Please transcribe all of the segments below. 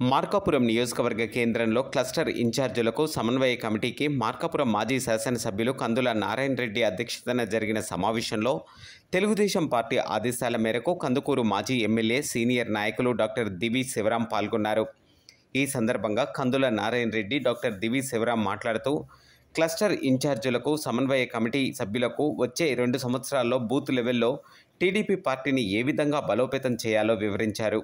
మార్కాపురం నియోజకవర్గ కేంద్రంలో క్లస్టర్ ఇన్ఛార్జీలకు సమన్వయ కమిటీకి మార్కాపురం మాజీ శాసనసభ్యులు కందుల నారాయణ రెడ్డి అధ్యక్షతన జరిగిన సమావేశంలో తెలుగుదేశం పార్టీ ఆదేశాల మేరకు కందుకూరు మాజీ ఎమ్మెల్యే సీనియర్ నాయకులు డాక్టర్ దివి శివరాం పాల్గొన్నారు ఈ సందర్భంగా కందుల నారాయణ రెడ్డి డాక్టర్ దివి శివరాం మాట్లాడుతూ క్లస్టర్ ఇన్ఛార్జీలకు సమన్వయ కమిటీ సభ్యులకు వచ్చే రెండు సంవత్సరాల్లో బూత్ లెవెల్లో టీడీపీ పార్టీని ఏ విధంగా బలోపేతం చేయాలో వివరించారు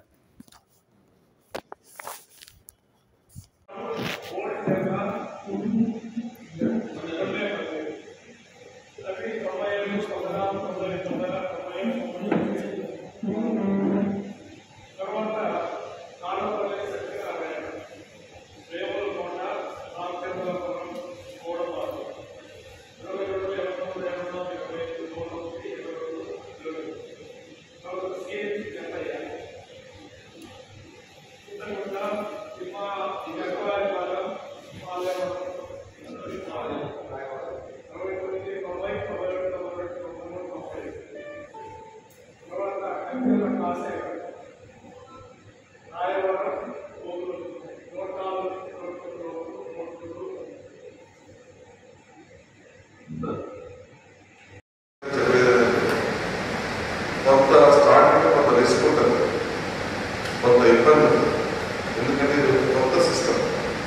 కొంత స్టార్టింగ్ కొంత రిస్క్ ఉంటుంది కొంత ఇబ్బంది ఉంటుంది ఎందుకంటే ఇది ఒక కొత్త సిస్టమ్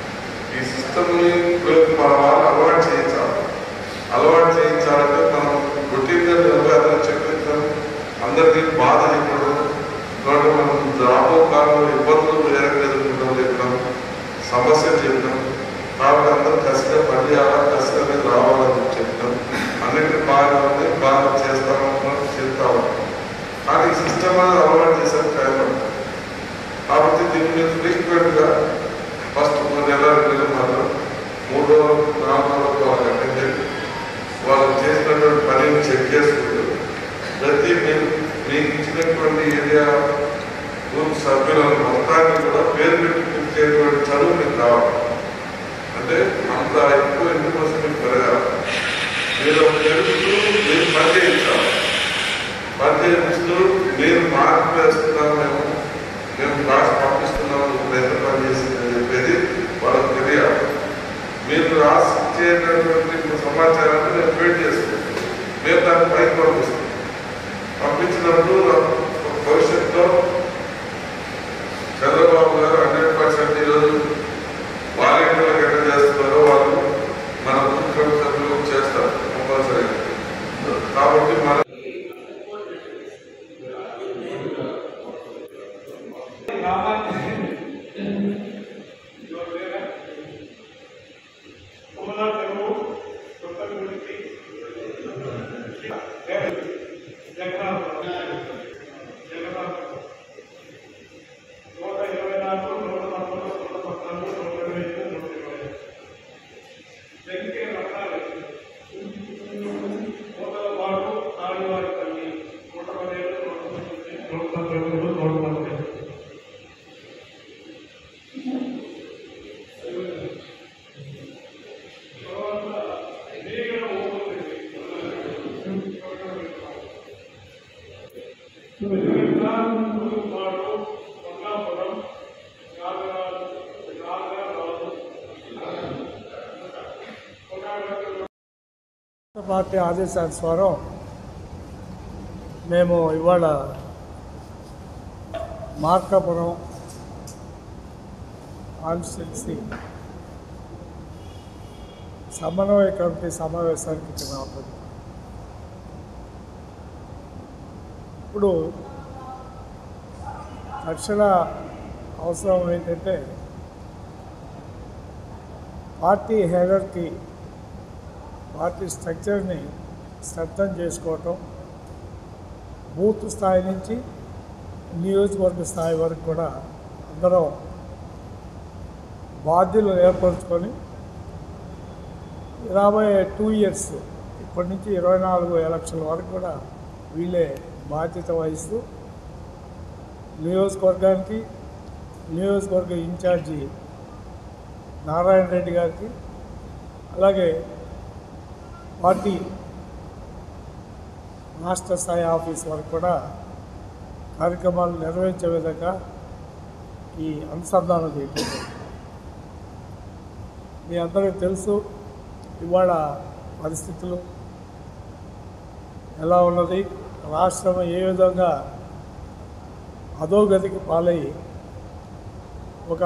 ఈ సిస్టమ్ని మన వాళ్ళు అలవాటు చేయించాలి అలవాటు చేయించాలంటే మనం రొటీన్గా నిర్వహణ చెప్పించాం అందరికీ బాధ చెప్పడం కాబట్టి మనం రాబో కాలంలో ఇబ్బందులు వేరే ఎదుర్కొంటాం చెప్పడం సమస్యలు చెప్పడం కాబట్టి అందరూ కసిగా పని చేయాలా కసిగా మీద రావాలని చెప్తాం అన్నింటినీ బాగా ఉంది బాగా చేస్తామనుకున్నాం చెప్తా ఉంటాం కానీ ఈ సిస్టమ్ అనేది అలవాటు చేసేది టైం పడుతుంది కాబట్టి దీన్ని మీరు ఫ్రీక్వెంట్గా ఫస్ట్ మూడు నెలల రెండు నెలలు మాత్రం మూడు రోజులు నాలుగు రోజులు వాళ్ళకి అటెండ్ చేయండి వాళ్ళు చేసినటువంటి పనిని చెక్ చేసుకుంటూ ప్రతి మీరు మీకు ఇచ్చినటువంటి ఏరియా గ్రూప్ సభ్యులను మొత్తాన్ని కూడా పేరు పెట్టి పిలిచేటువంటి చదువు మీకు కావాలి అంటే అంత ఎక్కువ ఎందుకు వస్తే మీకు పెరగాలి మీరు తెలుస్తూ మీరు పని చేయించాలి పని చేయిస్తూ మీరు మార్పు వేస్తున్నాం మేము మేము క్లాస్ పంపిస్తున్నాం ఇప్పుడు ఎంత పని చేసిందని చెప్పేది వాళ్ళకి తెలియాలి మీరు రాసిచ్చేటటువంటి సమాచారాన్ని మేము ఫీడ్ చేసుకుంటాం మేము దాన్ని పైకి పంపిస్తాం పంపించినప్పుడు భవిష్యత్తులో చంద్రబాబు గారు హండ్రెడ్ పర్సెంట్ ఈరోజు వాలంటీర్లకు ఎట్లా చేస్తున్నారో వాళ్ళు మన ముఖ్యమంత్రి సభ్యులు చేస్తారు కంపల్సరీగా కాబట్టి మన పార్టీ ఆదేశానుసారం మేము ఇవాళ మార్కాపురం కాన్స్టిట్యున్సీ సమన్వయ కమిటీ సమావేశానికి ఇక్కడ రావడం ఇప్పుడు తక్షణ అవసరం ఏంటంటే పార్టీ హెడర్కి పార్టీ స్ట్రక్చర్ని శ్రద్ధం చేసుకోవటం బూత్ స్థాయి నుంచి నియోజకవర్గ స్థాయి వరకు కూడా అందరం బాధ్యులు ఏర్పరచుకొని రాబోయే టూ ఇయర్స్ ఇప్పటి నుంచి ఇరవై నాలుగు ఎలక్షన్ల వరకు కూడా వీళ్ళే బాధ్యత వహిస్తూ నియోజకవర్గానికి నియోజకవర్గ ఇన్ఛార్జి నారాయణ రెడ్డి గారికి అలాగే పార్టీ రాష్ట్ర స్థాయి ఆఫీస్ వరకు కూడా కార్యక్రమాలు నిర్వహించే విధంగా ఈ అనుసంధానం చేయటం మీ అందరికీ తెలుసు ఇవాళ పరిస్థితులు ఎలా ఉన్నది రాష్ట్రం ఏ విధంగా అధోగతికి పాలై ఒక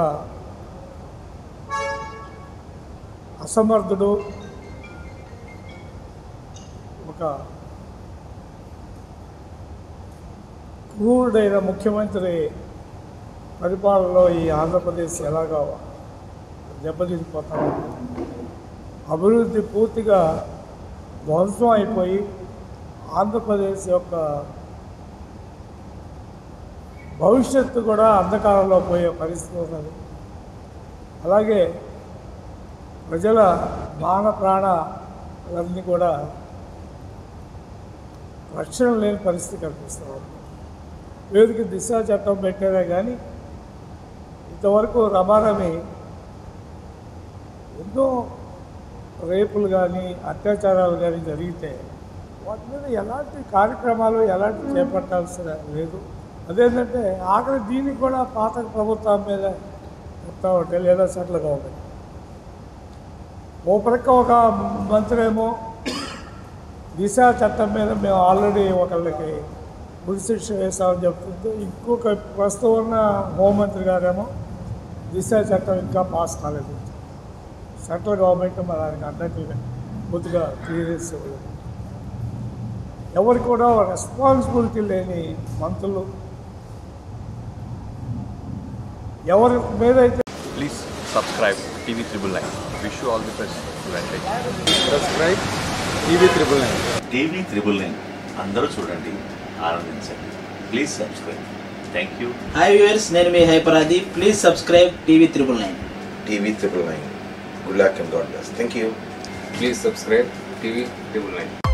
అసమర్థుడు ఒక క్రూరుడైన ముఖ్యమంత్రి పరిపాలనలో ఈ ఆంధ్రప్రదేశ్ ఎలాగా దెబ్బతిరిపోతా ఉంది అభివృద్ధి పూర్తిగా ధ్వంసం అయిపోయి ఆంధ్రప్రదేశ్ యొక్క భవిష్యత్తు కూడా అంధకారంలో పోయే పరిస్థితి ఉన్నది అలాగే ప్రజల మాన ప్రాణాలన్నీ కూడా రక్షణ లేని పరిస్థితి కనిపిస్తూ ఉంది వేదిక దిశ చట్టం పెట్టారే కానీ ఇంతవరకు రమారమి ఎన్నో రేపులు కానీ అత్యాచారాలు కానీ జరిగితే వాటి మీద ఎలాంటి కార్యక్రమాలు ఎలాంటి చేపట్టాల్సిన లేదు అదేంటంటే ఆఖరి దీనికి కూడా పాత ప్రభుత్వం మీద చెప్తా ఉంటే లేదా సెటిల్ గవర్నమెంట్ ఓ ప్రక్క ఒక మంత్రి ఏమో దిశ చట్టం మీద మేము ఆల్రెడీ ఒకళ్ళకి ఉరి శిక్ష వేసామని చెప్తుంటే ఇంకొక ప్రస్తుతం ఉన్న హోంమంత్రి గారేమో దిశ చట్టం ఇంకా పాస్ కాలేదు సెంట్రల్ గవర్నమెంట్ మరి దానికి అన్నట్టుగా కొద్దిగా క్లియరెన్స్ ఇవ్వలేదు ఎవరు కూడా రెస్పాన్సిబిలిటీ లేని మంత్రులు ఎవరి మీద అయితే Please subscribe TV Triple Nine. Wish you all the best. Advantage. Subscribe TV triple nine TV triple nine అందరూ చూడండి ఆనందించండి please subscribe thank you hi viewers నేను మీ హైపరాది please subscribe TV triple nine TV triple nine. Good luck and God bless. Thank you. Please subscribe TV triple nine